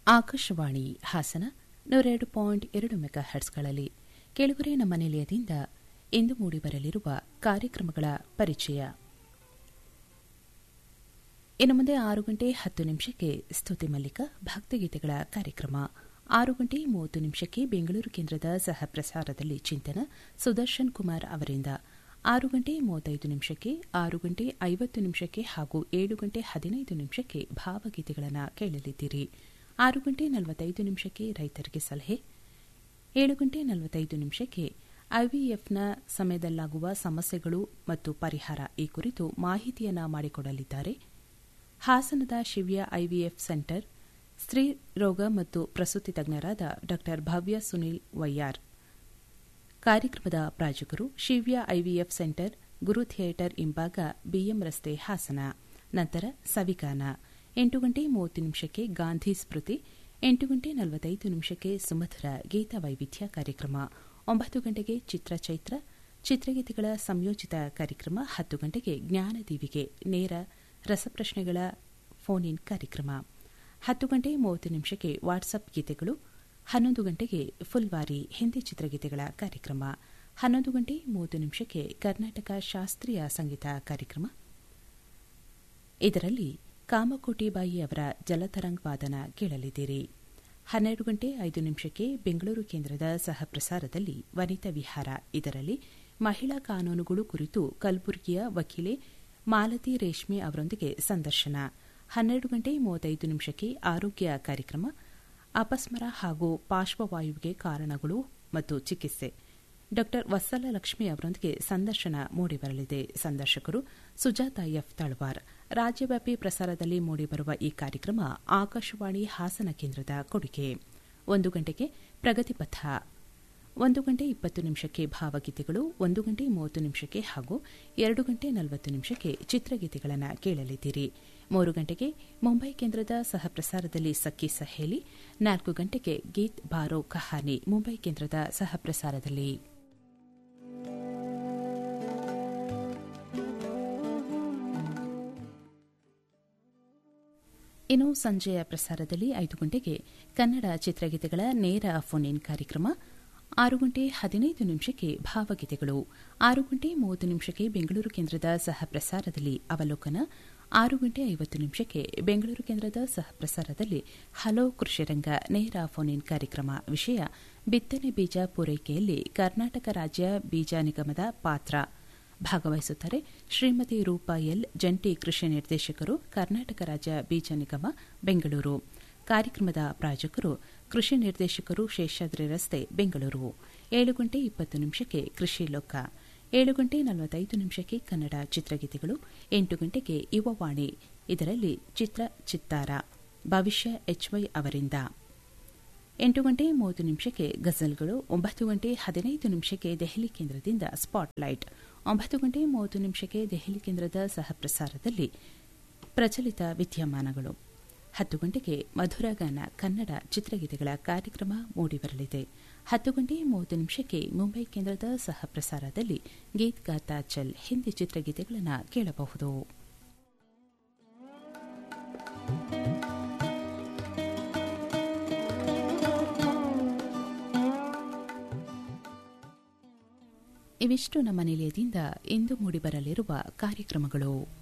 ಆಕಾಶವಾಣಿ ಹಾಸನ ನೂರೆರಡು ಪಾಯಿಂಟ್ ಎರಡು ಮೆಗಾ ಹರ್ಟ್ಸ್ಗಳಲ್ಲಿ ಕೆಳಗುರೆ ನಮ್ಮ ನಿಲಯದಿಂದ ಇಂದು ಮೂಡಿಬರಲಿರುವ ಕಾರ್ಯಕ್ರಮಗಳ ಪರಿಚಯ ಇನ್ನು ಮುಂದೆ ಆರು ಗಂಟೆ ಹತ್ತು ನಿಮಿಷಕ್ಕೆ ಸ್ತುತಿ ಮಲ್ಲಿಕ ಭಕ್ತಿಗೀತೆಗಳ ಕಾರ್ಯಕ್ರಮ ಆರು ಗಂಟೆ ಮೂವತ್ತು ನಿಮಿಷಕ್ಕೆ ಬೆಂಗಳೂರು ಕೇಂದ್ರದ ಸಹ ಪ್ರಸಾರದಲ್ಲಿ ಚಿಂತನ ಸುದರ್ಶನ್ ಕುಮಾರ್ ಅವರಿಂದ ಆರು ಗಂಟೆ ಮೂವತ್ತೈದು ನಿಮಿಷಕ್ಕೆ ಆರು ಗಂಟೆ ಐವತ್ತು ನಿಮಿಷಕ್ಕೆ ಹಾಗೂ ಏಳು ಗಂಟೆ ಹದಿನೈದು ನಿಮಿಷಕ್ಕೆ ಭಾವಗೀತೆಗಳನ್ನು ಕೇಳಲಿದ್ದೀರಿ ಆರು ಗಂಟೆ ನಲವತ್ತೈದು ನಿಮಿಷಕ್ಕೆ ರೈತರಿಗೆ ಸಲಹೆ ಏಳು ಗಂಟೆ ನಲವತ್ತೈದು ನಿಮಿಷಕ್ಕೆ ಐವಿಎಫ್ನ ಸಮಯದಲ್ಲಾಗುವ ಸಮಸ್ಯೆಗಳು ಮತ್ತು ಪರಿಹಾರ ಈ ಕುರಿತು ಮಾಹಿತಿಯನ್ನ ಮಾಡಿಕೊಡಲಿದ್ದಾರೆ ಹಾಸನದ ಶಿವ್ಯ ಐವಿಎಫ್ ಸೆಂಟರ್ ಸ್ತ್ರೀ ರೋಗ ಮತ್ತು ಪ್ರಸೂತಿ ತಜ್ಞರಾದ ಡಾ ಭವ್ಯ ಸುನಿಲ್ ವೈಯಾರ್ ಕಾರ್ಯಕ್ರಮದ ಪ್ರಾಯೋಜಕರು Shivya IVF centre Guru theatre ಇಂಬಾಗ ಬಿಎಂ ರಸ್ತೆ ಹಾಸನ ನಂತರ ಸವಿಗಾನ ಎಂಟು ಗಂಟೆ ಮೂವತ್ತು ನಿಮಿಷಕ್ಕೆ ಗಾಂಧಿ ಸ್ಮೃತಿ ಎಂಟು ಗಂಟೆ ನಲವತ್ತೈದು ನಿಮಿಷಕ್ಕೆ ಸುಮಧುರ ಗೀತ ವೈವಿಧ್ಯ ಕಾರ್ಯಕ್ರಮ ಒಂಬತ್ತು ಗಂಟೆಗೆ ಚಿತ್ರಚೈತ್ರ ಚಿತ್ರಗೀತೆಗಳ ಸಂಯೋಜಿತ ಕಾರ್ಯಕ್ರಮ ಹತ್ತು ಗಂಟೆಗೆ ಜ್ಞಾನದೀವಿಗೆ ನೇರ ರಸಪ್ರಶ್ನೆಗಳ ಫೋನ್ ಇನ್ ಕಾರ್ಯಕ್ರಮ ಹತ್ತು ಗಂಟೆ ಮೂವತ್ತು ನಿಮಿಷಕ್ಕೆ ವಾಟ್ಸಪ್ ಗೀತೆಗಳು ಹನ್ನೊಂದು ಗಂಟೆಗೆ ಫುಲ್ವಾರಿ ಹಿಂದಿ ಚಿತ್ರಗೀತೆಗಳ ಕಾರ್ಯಕ್ರಮ ಹನ್ನೊಂದು ಗಂಟೆ ಮೂವತ್ತು ನಿಮಿಷಕ್ಕೆ ಕರ್ನಾಟಕ ಶಾಸ್ತ್ರೀಯ ಸಂಗೀತ ಕಾರ್ಯಕ್ರಮ ಇದರಲ್ಲಿ ಕಾಮಕೋಟಿಬಾಯಿ ಅವರ ಜಲತರಂಗ್ ವಾದನ ಕೇಳಲಿದ್ದೀರಿ ಹನ್ನೆರಡು ಗಂಟೆ ಐದು ನಿಮಿಷಕ್ಕೆ ಬೆಂಗಳೂರು ಕೇಂದ್ರದ ಸಹ ಪ್ರಸಾರದಲ್ಲಿ ವನಿತಾ ವಿಹಾರ ಇದರಲ್ಲಿ ಮಹಿಳಾ ಕಾನೂನುಗಳು ಕುರಿತು ಕಲಬುರಗಿಯ ವಕೀಲೆ ಮಾಲತಿ ರೇಷ್ಮೆ ಅವರೊಂದಿಗೆ ಸಂದರ್ಶನ ಹನ್ನೆರಡು ಗಂಟೆ ಮೂವತ್ತೈದು ನಿಮಿಷಕ್ಕೆ ಆರೋಗ್ಯ ಕಾರ್ಯಕ್ರಮ ಅಪಸ್ಮರ ಹಾಗೂ ಪಾರ್ಶ್ವವಾಯುವಿಗೆ ಕಾರಣಗಳು ಮತ್ತು ಚಿಕಿತ್ಸೆ ಡಾ ವತ್ಸಲ ಲಕ್ಷ್ಮಿ ಅವರೊಂದಿಗೆ ಸಂದರ್ಶನ ಮೂಡಿಬರಲಿದೆ ಸಂದರ್ಶಕರು ಸುಜಾತ ಎಫ್ ತಳವಾರ್ ರಾಜ್ಯವ್ಯಾಪಿ ಪ್ರಸಾರದಲ್ಲಿ ಮೂಡಿಬರುವ ಈ ಕಾರ್ಯಕ್ರಮ ಆಕಾಶವಾಣಿ ಹಾಸನ ಕೇಂದ್ರದ ಕೊಡುಗೆ ಒಂದು ಗಂಟೆಗೆ ಪ್ರಗತಿಪಥ ಒಂದು ಗಂಟೆ ಇಪ್ಪತ್ತು ನಿಮಿಷಕ್ಕೆ ಭಾವಗೀತೆಗಳು ಒಂದು ಗಂಟೆ ಮೂವತ್ತು ನಿಮಿಷಕ್ಕೆ ಹಾಗೂ ಎರಡು ಗಂಟೆ ನಲವತ್ತು ನಿಮಿಷಕ್ಕೆ ಚಿತ್ರಗೀತೆಗಳನ್ನು ಕೇಳಲಿದ್ದೀರಿ ಮೂರು ಗಂಟೆಗೆ ಮುಂಬೈ ಕೇಂದ್ರದ ಸಹ ಪ್ರಸಾರದಲ್ಲಿ ಸಖಿ ಸಹೇಲಿ ನಾಲ್ಕು ಗಂಟೆಗೆ ಗೀತ್ ಬಾರೋ ಕಹಾನಿ ಮುಂಬೈ ಕೇಂದ್ರದ ಸಹ ಪ್ರಸಾರದಲ್ಲಿ ಇನ್ನು ಸಂಜೆಯ ಪ್ರಸಾರದಲ್ಲಿ ಐದು ಗಂಟೆಗೆ ಕನ್ನಡ ಚಿತ್ರಗೀತೆಗಳ ನೇರ ಫೋನ್ ಇನ್ ಕಾರ್ಯಕ್ರಮ ಆರು ಗಂಟೆ ಹದಿನೈದು ನಿಮಿಷಕ್ಕೆ ಭಾವಗೀತೆಗಳು ಆರು ಗಂಟೆ ಮೂವತ್ತು ನಿಮಿಷಕ್ಕೆ ಬೆಂಗಳೂರು ಕೇಂದ್ರದ ಸಹ ಪ್ರಸಾರದಲ್ಲಿ ಅವಲೋಕನ ಆರು ಗಂಟೆ ಐವತ್ತು ನಿಮಿಷಕ್ಕೆ ಬೆಂಗಳೂರು ಕೇಂದ್ರದ ಸಹ ಪ್ರಸಾರದಲ್ಲಿ ಹಲೋ ಕೃಷಿರಂಗ ನೇರ ಫೋನ್ ಇನ್ ಕಾರ್ಯಕ್ರಮ ವಿಷಯ ಬಿತ್ತನೆ ಬೀಜ ಪೂರೈಕೆಯಲ್ಲಿ ಕರ್ನಾಟಕ ರಾಜ್ಯ ಬೀಜ ನಿಗಮದ ಪಾತ್ರ ಭಾಗವಹಿಸುತ್ತಾರೆ ಶ್ರೀಮತಿ ರೂಪಾ ಎಲ್ ಜಂಟಿ ಕೃಷಿ ನಿರ್ದೇಶಕರು ಕರ್ನಾಟಕ ರಾಜ್ಯ ಬೀಜ ನಿಗಮ ಬೆಂಗಳೂರು ಕಾರ್ಯಕ್ರಮದ ಪ್ರಾಯೋಜಕರು ಕೃಷಿ ನಿರ್ದೇಶಕರು ಶೇಷಾದ್ರಿ ರಸ್ತೆ ಬೆಂಗಳೂರು ಏಳು ಗಂಟೆ ಇಪ್ಪತ್ತು ನಿಮಿಷಕ್ಕೆ ಕೃಷಿ ಲೋಕ ಏಳು ಗಂಟೆ ನಲವತ್ತೈದು ನಿಮಿಷಕ್ಕೆ ಕನ್ನಡ ಚಿತ್ರಗೀತೆಗಳು ಎಂಟು ಗಂಟೆಗೆ ಯುವವಾಣಿ ಇದರಲ್ಲಿ ಚಿತ್ರ ಚಿತ್ತಾರ ಭವಿಷ್ಯ ಎಚ್ವೈ ಅವರಿಂದ ಎಂಟು ಗಂಟೆ ಮೂವತ್ತು ನಿಮಿಷಕ್ಕೆ ಗಜಲ್ಗಳು ಒಂಬತ್ತು ಗಂಟೆ ಹದಿನೈದು ನಿಮಿಷಕ್ಕೆ ದೆಹಲಿ ಕೇಂದ್ರದಿಂದ ಸ್ಪಾಟ್ಲೈಟ್ ಒಂಬತ್ತು ಗಂಟೆ ಮೂವತ್ತು ನಿಮಿಷಕ್ಕೆ ದೆಹಲಿ ಕೇಂದ್ರದ ಸಹ ಪ್ರಸಾರದಲ್ಲಿ ಪ್ರಚಲಿತ ವಿದ್ಯಮಾನಗಳು ಹತ್ತು ಗಂಟೆಗೆ ಮಧುರಗಾನ ಕನ್ನಡ ಚಿತ್ರಗೀತೆಗಳ ಕಾರ್ಯಕ್ರಮ ಮೂಡಿಬರಲಿದೆ ಹತ್ತು ಗಂಟೆ ಮೂವತ್ತು ನಿಮಿಷಕ್ಕೆ ಮುಂಬೈ ಕೇಂದ್ರದ ಸಹ ಪ್ರಸಾರದಲ್ಲಿ ಗೀತ್ ಗಾತಾ ಚಲ್ ಹಿಂದಿ ಚಿತ್ರಗೀತೆಗಳನ್ನು ಕೇಳಬಹುದು ಇವಿಷ್ಟು ನಮ್ಮ ನಿಲಯದಿಂದ ಇಂದು ಮೂಡಿಬರಲಿರುವ ಕಾರ್ಯಕ್ರಮಗಳು